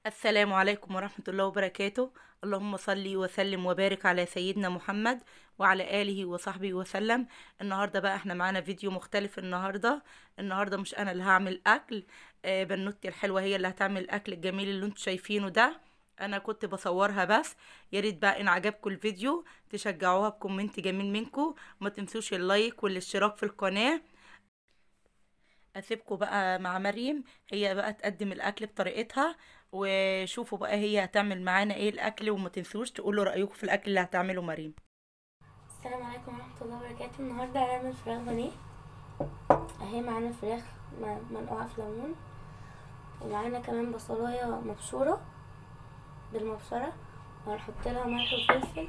السلام عليكم ورحمة الله وبركاته اللهم صل وسلم وبارك على سيدنا محمد وعلى آله وصحبه وسلم النهاردة بقى احنا معانا فيديو مختلف النهاردة النهاردة مش انا اللي هعمل اكل آه، بنوتي الحلوة هي اللي هتعمل الاكل الجميل اللي انتوا شايفينه ده انا كنت بصورها بس يا ريت بقى ان عجبكم الفيديو تشجعوها بكومنت جميل منكم وما تنسوش اللايك والاشتراك في القناة اسيبكم بقى مع مريم هي بقى تقدم الاكل بطريقتها وشوفوا بقى هي هتعمل معانا ايه الاكل وما تنسوش تقولوا رايكم في الاكل اللي هتعمله مريم السلام عليكم ورحمة الله وبركاته النهاردة هنعمل فراخ بانيه اهي معانا فراخ م- منقوعة في ليمون ومعانا كمان بصلاية مبشورة بالمبشرة وهنحط لها ملح وفلفل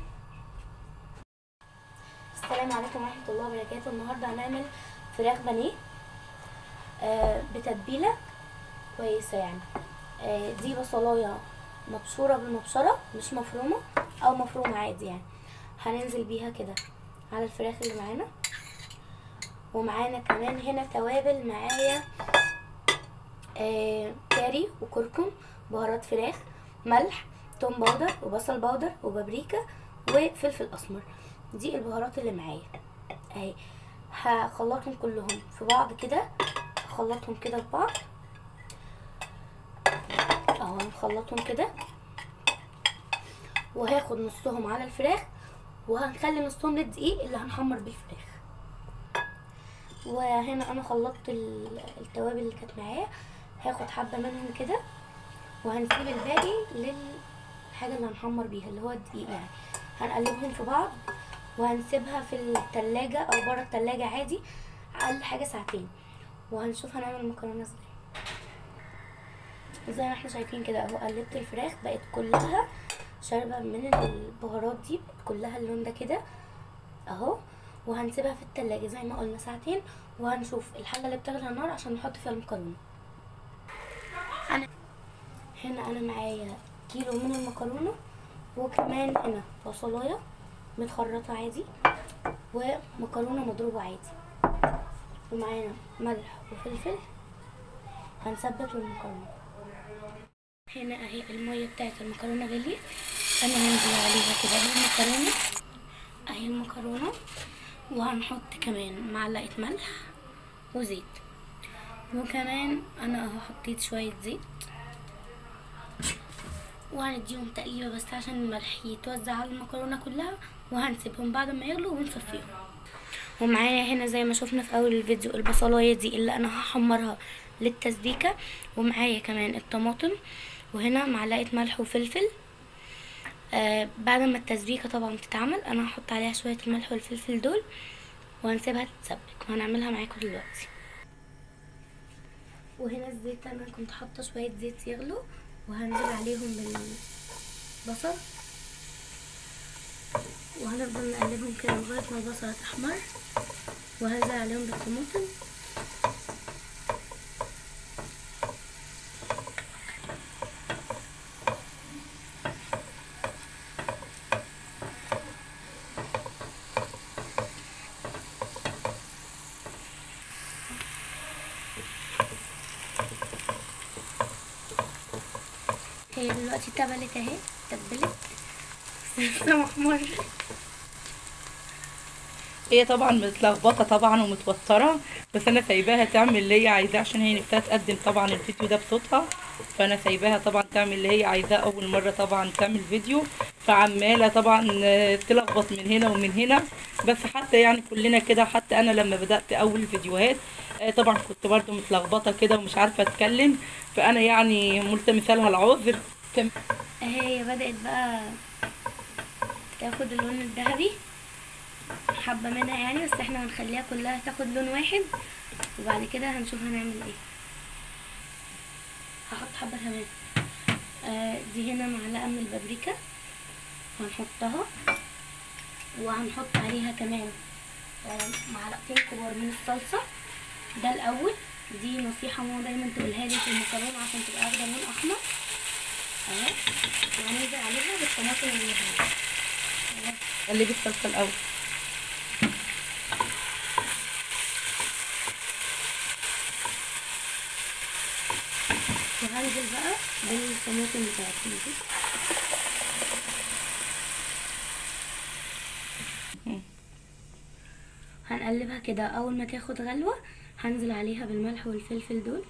السلام عليكم ورحمة الله وبركاته النهاردة هنعمل فراخ بانيه آه بتتبيلة كويسة يعني آه دي بصلاية مبشورة بالمبشرة مش مفرومة أو مفرومة عادي يعني هننزل بيها كده على الفراخ اللي معانا ومعانا كمان هنا توابل معايا آه كاري وكركم بهارات فراخ ملح توم باودر وبصل باودر وبابريكا وفلفل اسمر دي البهارات اللي معايا اهي هخلطهم كلهم في بعض كده هخلطهم كده في بعض اهو هنخلطهم كده وهاخد نصهم على الفراخ وهنخلي نصهم للدقيق اللي هنحمر بيه الفراخ وهنا انا خلطت ال- التوابل اللي كانت معايا هاخد حبه منهم كده وهنسيب الباقي للحاجه اللي هنحمر بيها اللي هو الدقيق يعني هنقلبهم في بعض وهنسيبها في التلاجة او بره التلاجة عادي اقل حاجه ساعتين وهنشوف هنعمل المكرونه ازاي زي ما احنا شايفين كده اهو قلبت الفراخ بقت كلها شاربة من البهارات دي بقت كلها اللون ده كده اهو وهنسيبها في التلاجة زي ما قلنا ساعتين وهنشوف الحلة اللي بتغلي على النار عشان نحط فيها المكرونة أنا هنا انا معايا كيلو من المكرونة وكمان هنا بصلاية متخرطة عادي ومكرونة مضروبة عادي ومعانا ملح وفلفل هنثبت المكرونة هنا اهي المية بتاعت المكرونة غليت انا هنزل عليها كده اهي المكرونة اهي المكرونة وهنحط كمان معلقة ملح وزيت وكمان انا اهو حطيت شوية زيت وهنديهم تقليبة بس عشان الملح يتوزع على المكرونة كلها وهنسيبهم بعد ما يغلوا ونصفيهم ومعايا هنا زي ما شفنا في اول الفيديو البصلايه دي اللي انا هحمرها للتسبيكه ومعايا كمان الطماطم وهنا معلقه ملح وفلفل آه بعد ما التسبيكه طبعا تتعمل انا هحط عليها شويه الملح والفلفل دول وهنسيبها تتسبك وهنعملها معاكم دلوقتي وهنا الزيت انا كنت حاطه شويه زيت يغلوا وهنزل عليهم بالبصل وهنفضل نقلبهم كده لغايه ما البصله تحمر وهنزل عليهم بالطماطم هي دلوقتي اتبلت اهي اتبلت بس لسه محمر هي طبعا متلخبطه طبعا ومتوتره بس انا سايباها تعمل اللي هي عايزاه عشان هي نفسها تقدم طبعا الفيديو ده بصوتها فانا سايباها طبعا تعمل اللي هي عايزاه اول مره طبعا تعمل فيديو فعماله طبعا آه، تلخبط من هنا ومن هنا بس حتى يعني كلنا كده حتى انا لما بدات اول فيديوهات آه، طبعا كنت برضو متلخبطه كده ومش عارفه اتكلم فانا يعني ملتمسه لها العذر كم- هي بدأت بقى تاخد اللون الذهبي حبة منها يعني بس احنا هنخليها كلها تاخد لون واحد وبعد كده هنشوف هنعمل ايه هحط حبة كمان آه دي هنا معلقة من البابريكا هنحطها وهنحط عليها كمان آه معلقتين كبار من الصلصة ده الأول دي نصيحة ماما دايما تقولها لي في المكرونة عشان تبقى واخدة لون أحمر اهو وهننزل عليها بالطماطم اللي هنا قلبي الصلصه الاول وهنزل بقى بالطماطم بتاعتنا دي هنقلبها كده اول ما تاخد غلوة هنزل عليها بالملح والفلفل دول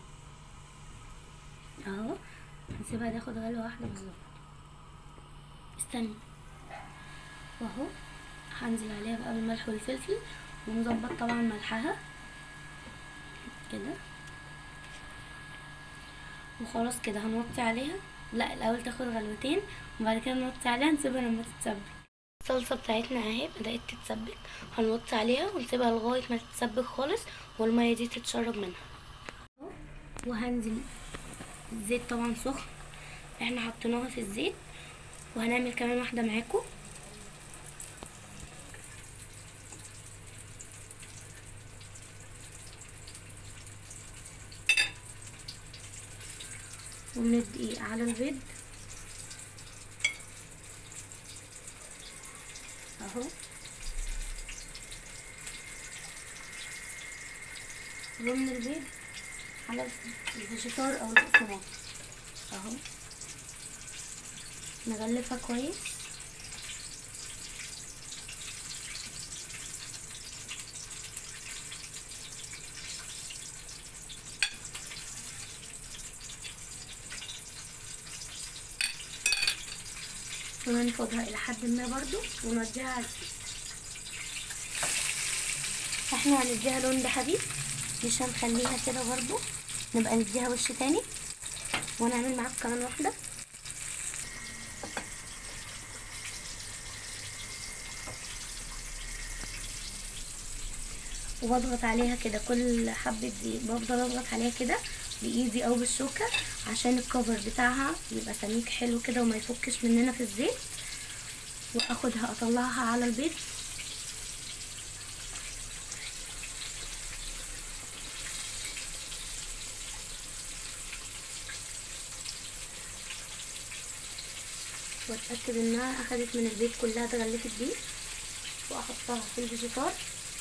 اهو هنسيبها تاخد غلوة واحدة بالظبط استني واهو هنزل عليها بقى بالملح والفلفل ونظبط طبعا ملحها كده وخلاص كده هنوطي عليها لا الاول تاخد غلوتين وبعد كده نوطي عليها نسيبها لما تتسبك الصلصه بتاعتنا اهي بدات تتسبك هنوطي عليها ونسيبها لغايه ما تتسبك خالص والميه دي تتشرب منها وهنزل الزيت طبعا سخن احنا حطيناها في الزيت وهنعمل كمان واحده معاكم وندي على البيض اهو ضمن البيض على الفيجيتار او البقسماط اهو نغلفها كويس وننفضها الى حد ما برضو ونوديها على الزيت احنا هنديها لون ذهبي مش هنخليها كده برضو نبقى نديها وش تاني ونعمل معاك كمان واحده وبضغط عليها كده كل حبة دقيق بفضل اضغط عليها كده بايدي او بالشوكة عشان الكفر بتاعها يبقى سميك حلو كده وما يفكش مننا في الزيت واخدها اطلعها على البيض واتاكد انها اخدت من البيض كلها اتغلفت بيه واحطها في الفيجيتار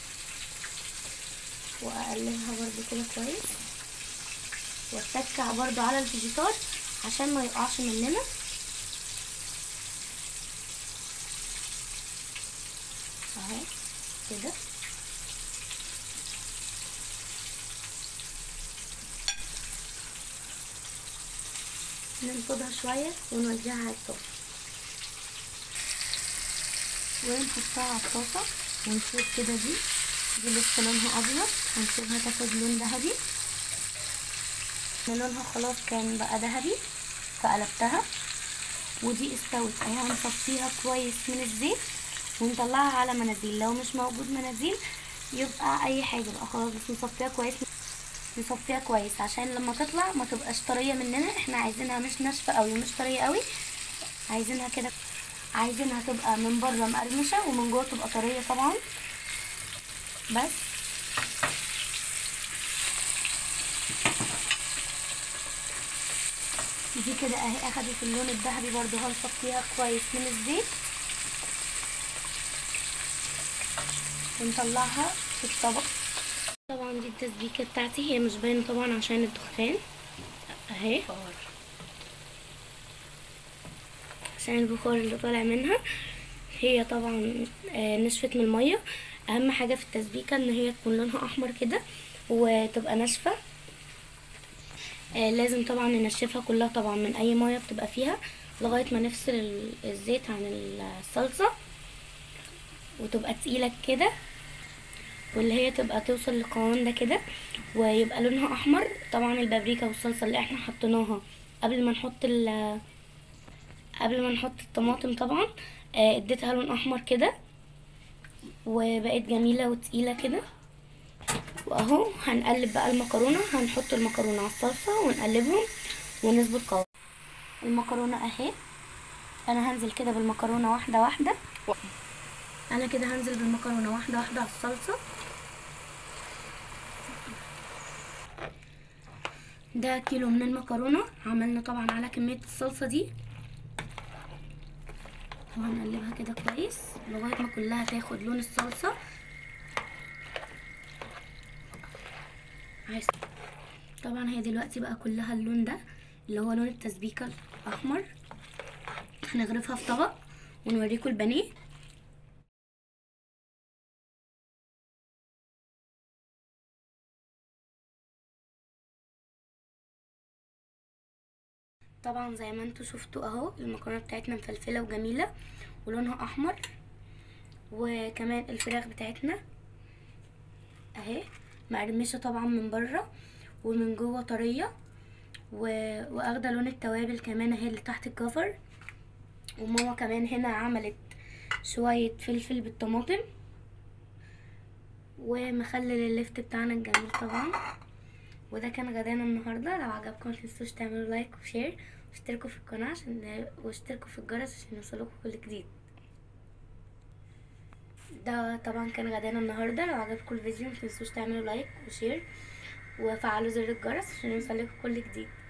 واقلبها برضو كده كويس واتكع برضو على الفيجيتار عشان ما يقعش مننا اهو كده ننفضها شوية ونوزعها على الطاسة ونحطها على الطاسة ونشوف كده دي دي لسه لونها ابيض هنسيبها تاخد لون ذهبي لونها خلاص كان بقى ذهبي فقلبتها ودي استوت اهي هنصفيها كويس من الزيت ونطلعها على مناديل لو مش موجود مناديل يبقى اي حاجه بقى خلاص بس نصفيها كويس نصفيها كويس عشان لما تطلع ما تبقاش طريه مننا احنا عايزينها مش ناشفه قوي ومش طريه قوي عايزينها كده عايزينها تبقى من بره مقرمشه ومن جوه تبقى طريه طبعا بس دي كده اهي اخدت اللون الذهبي برضو هنصفيها كويس من الزيت ونطلعها في الطبق طبعا دي التسبيكه بتاعتي هي مش باينه طبعا عشان الدخان اهي عشان البخار اللي طالع منها هي طبعا آه، نشفت من الميه اهم حاجه في التسبيكه ان هي تكون لونها احمر كده وتبقى ناشفه آه، لازم طبعا ننشفها كلها طبعا من اي ميه بتبقى فيها لغايه ما نفصل ال- الزيت عن الصلصه وتبقى تقيله كده واللي هي تبقى توصل للقوام ده كده ويبقى لونها احمر طبعا البابريكا والصلصه اللي احنا حطيناها قبل ما نحط ال قبل ما نحط الطماطم طبعا آه، اديتها لون احمر كده وبقت جميله وتقيله كده واهو هنقلب بقى المكرونه هنحط المكرونه على الصلصه ونقلبهم ونظبط قوام المكرونه اهي انا هنزل كده بالمكرونه واحده واحده انا كده هنزل بالمكرونه واحده واحده على الصلصه ده كيلو من المكرونه عملنا طبعا على كميه الصلصه دي وهنقلبها كده كويس لغايه ما كلها تاخد لون الصلصه عايز طبعا هي دلوقتي بقى كلها اللون ده اللي هو لون التسبيكة الأحمر هنغرفها في طبق ونوريكم البانيه طبعا زي ما انتوا شفتوا اهو المكرونه بتاعتنا مفلفله وجميله ولونها احمر وكمان الفراخ بتاعتنا اهي مقرمشه طبعا من بره ومن جوه طريه و... واخده لون التوابل كمان اهي اللي تحت الكفر وماما كمان هنا عملت شويه فلفل بالطماطم ومخلل اللفت بتاعنا الجميل طبعا وده كان غدانا النهارده لو عجبكم متنسوش تعملوا لايك وشير واشتركوا في القناه عشان واشتركوا في الجرس عشان يوصلكوا كل جديد ده طبعا كان غدانا النهارده لو عجبكم الفيديو متنسوش تعملوا لايك وشير وفعلوا زر الجرس عشان يوصلكوا كل جديد